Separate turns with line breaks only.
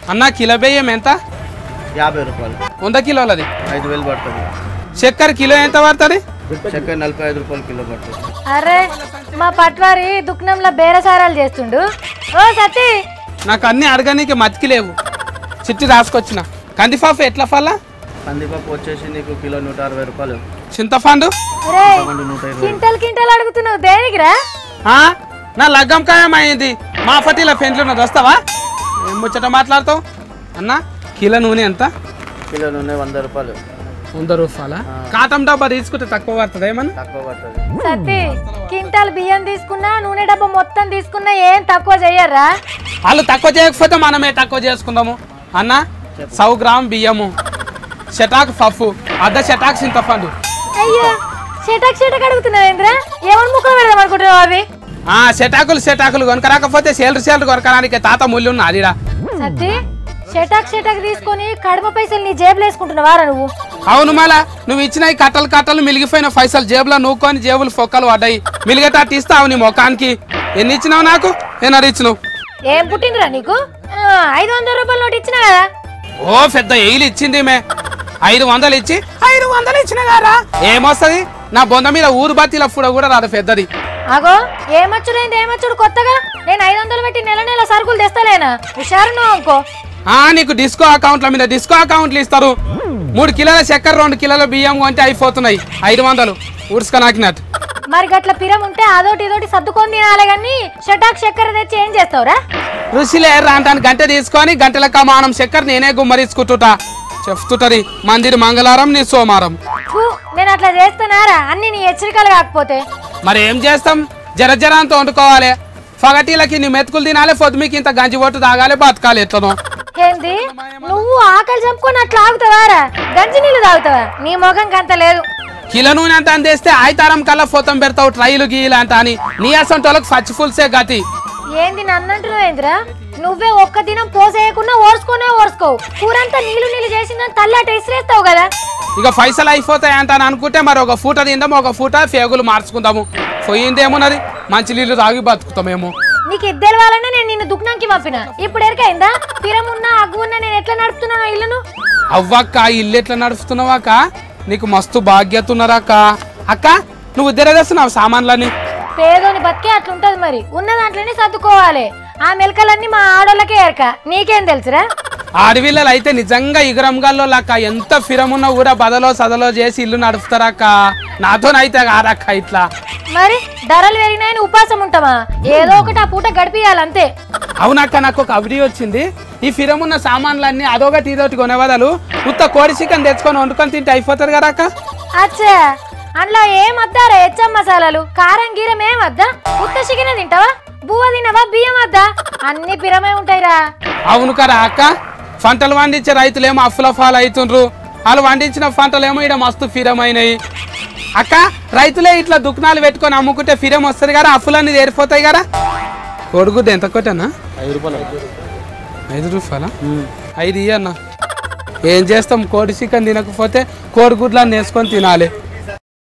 అన్న కిలో బియ్యం ఎంత
యాభై రూపాయలు
వంద కిలోలది
ఐదు వేలు పడుతుంది
చక్కెర కిలో ఎంత పడుతుంది
చక్కెర నలభై ఐదు రూపాయలు కిలో పడుతుంది
అరే మా పట్వారి దుఃఖంలో బేరసారాలు చేస్తుండు ఓ సతీ
నాకు అన్ని అడగనీకి మతికి లేవు చిట్టి రాసుకొచ్చిన కందిపాపు ఎట్లా ఫల్ల
కందిపప్పు వచ్చేసి నీకు కిలో నూట అరవై రూపాయలు
చింతపండు
రే
పండు నూట ఇరవై
కింటల్ కింటల్ అడుగుతున్నావు దేనికిరా
ఆ? నా లగ్గం ఖాయమైంది మా ఫటీల పెంట్లున్నది వస్తావా ఏం ముచ్చట మాట్లాడతావు అన్న కిలో నూనె ఎంత
కిలో నూనె వంద రూపాయలు
వంద రూపాయల కాటం డబ్బా తీసుకుంటే తక్కువ పడుతుంది ఏమన్నా
తక్కువ పడుతుంది
సతీ కింటాల్ బియ్యం తీసుకున్నా నూనె డబ్బా మొత్తం తీసుకున్నా ఏం తక్కువ చెయ్యరా
వాళ్ళు తక్కువ చేయకపోతే మనమే తక్కువ చేసుకుందాము అన్న సౌ గ్రామ్ బియ్యము షటాక్ పప్పు అర్ధ షటాక్ చింతపండు
అయ్యో చెటక్ చెటక్ అడుగుతున్నావు ఏంద్రా ఏమని ముక్కలు పెడదాం అనుకుంటున్నావు అవి
ఆ షటాకులు షటాకులు కొనకరాకపోతే సేలరు సేలరు కొనకరానికి తాత ముళ్ళు ఉన్న అదిరా
సతీ చెటాక్ చెటాక్ తీసుకొని కడప పైసలు నీ జేబులో వేసుకుంటున్నావారా నువ్వు
అవును మళ్ళా నువ్వు ఇచ్చిన ఈ కట్టలు కట్టలు మిలిగిపోయిన పైసలు జేబులో నూక్కొని జేబులు ఫొక్కలు పడ్డాయి మిలిగేటట్టు ఇస్తావు నీ ముఖానికి ఎన్ని ఇచ్చినావు నాకు ఎన్నర ఇచ్చినావు
ఏం పుట్టిందిరా నీకు ఆ, ఐదు వందల రూపాయలు నోటు ఇచ్చినా కదా
ఓ పెద్ద ఎయిలు ఇచ్చింది మే ఐదు వందలు ఇచ్చి ఐదు వందలు ఇచ్చిన గారా ఏమొస్తుంది నా బొంద మీద ఊరు బత్తిల ఫుడ కూడా రాదు పెద్దది
అగో ఏమచ్చుడైంది ఏమచ్చుడు కొత్తగా నేను ఐదు వందలు పెట్టి నెల నెల సరుకులు తెస్తలేనా హుషారు నువ్వు అనుకో
ఆ నీకు డిస్కో అకౌంట్ల మీద డిస్కో అకౌంట్లు ఇస్తారు మూడు కిలోల చక్కెర రెండు కిలోల బియ్యం కొంటే అయిపోతున్నాయి ఐదు వందలు ఊడ్చుక నాకినట్టు
మరి గట్ల పిరం ఉంటే అదోటి ఇదోటి సర్దుకొని తినాలి కానీ షటాక్ చక్కెర తెచ్చి ఏం చేస్తావురా
రుచిలే రాంటాను గంట తీసుకొని గంటల కమానం చక్కెర నేనే గుమ్మరించుకుంటుటా చెప్తుంటది మందిరి మంగళవారం నీ సోమారం
ఫు, నేను అట్లా చేస్తున్నారా అన్ని నీ హెచ్చరికలు కాకపోతే
మరి ఏం చేస్తాం జర జరంతో వండుకోవాలి పగటీలకి నీ మెతుకులు తినాలి పొద్దుమికి ఇంత గంజి ఒట్టు తాగాలి బతకాలి ఎట్లనో
ఏంది నువ్వు ఆకలి చంపుకొని అట్లా ఆగుతావారా గంజి నీళ్ళు తాగుతావా నీ ముఖం కంత లేదు
కిలో నూనె అంత అందేస్తే ఆయితారం కల్లా ఫోతం పెడతావు ట్రైలు గీలు అంట అని నీ అసంటి వాళ్ళకి పచ్చి ఫుల్సే గతి
ఏంది నన్నంటున్నావు ఏందిరా నువ్వే ఒక్క దినం పోసేయకుండా ఓర్చుకునే ఓర్చుకోవు కూరంతా నీళ్ళు నీళ్ళు చేసిందని తల్లాట ఇసిరేస్తావు కదా
ఇక పైసలు అయిపోతాయి అంట అని అనుకుంటే మరి ఒక ఫూట తిందాం ఒక ఫూట ఫేగులు మార్చుకుందాము పోయిందేమున్నది మంచి నీళ్ళు తాగి బతుకుతామేమో
నీకు ఇద్దరు వాళ్ళనే నేను నిన్ను దుఃఖంకి పంపిన ఇప్పుడు ఎరకైందా పిరమున్నా అగ్గున్నా నేను ఎట్లా నడుపుతున్నాను ఇల్లును
అవ్వక్క ఇల్లు ఎట్లా నడుపుతున్నావాక నీకు మస్తు బాధ్యత ఉన్నారాక అక్క నువ్వు ఉద్దరే తెస్తున్నావు సామాన్లని
పేదోని బతికే అట్లుంటది మరి ఉన్న దాంట్లోనే సర్దుకోవాలి ఆ మెలకలన్నీ మా ఆడోళ్ళకే ఎరక నీకేం తెలుసురా
ఆడవిల్లలు అయితే నిజంగా ఇగరంగాల్లో లక్క ఎంత ఫిరమున్న ఊర బదలో సదలో చేసి ఇల్లు నడుపుతారక్క నాతోనైతే కాదక్క ఇట్లా
మరి ధరలు పెరిగినాయని ఉపాసం ఉంటామా ఏదో ఒకటి ఆ పూట గడిపియాలంతే
అవునక్క నాకు ఒక అవిడి వచ్చింది ఈ ఫిరమున్న సామాన్లన్నీ అదొకటి ఇదొకటి కొనే బదులు ఉత్త కోడి చికెన్ తెచ్చుకొని వండుకొని తింటే అయిపోతుంది కదా అక్క
అచ్చా అందులో ఏం వద్దారా హెచ్చం మసాలాలు కారం గీరం ఏం వద్దా ఉత్త చికెన్ తింటావా బువ్వ తినవా బియ్యం వద్దా అన్ని పిరమే ఉంటాయిరా
అవును కదా అక్క పంటలు పండించే రైతులేమో అప్పుల ఫాల్ అవుతుండ్రు వాళ్ళు పండించిన పంటలేమో ఇక్కడ మస్తు ఫిరమైనవి అక్క రైతులే ఇట్లా దుకాణాలు పెట్టుకొని అమ్ముకుంటే ఫిరం వస్తుంది కదా అప్పులన్నీ తీరిపోతాయి కదా కొడుకుది ఎంత కొట్టనా
ఐదు రూపాయలు
ఐదు రూపాయలా ఐదు ఇయ్యన్న ఏం చేస్తాం కోడి చికెన్ తినకపోతే కోడిగుడ్లను వేసుకొని తినాలి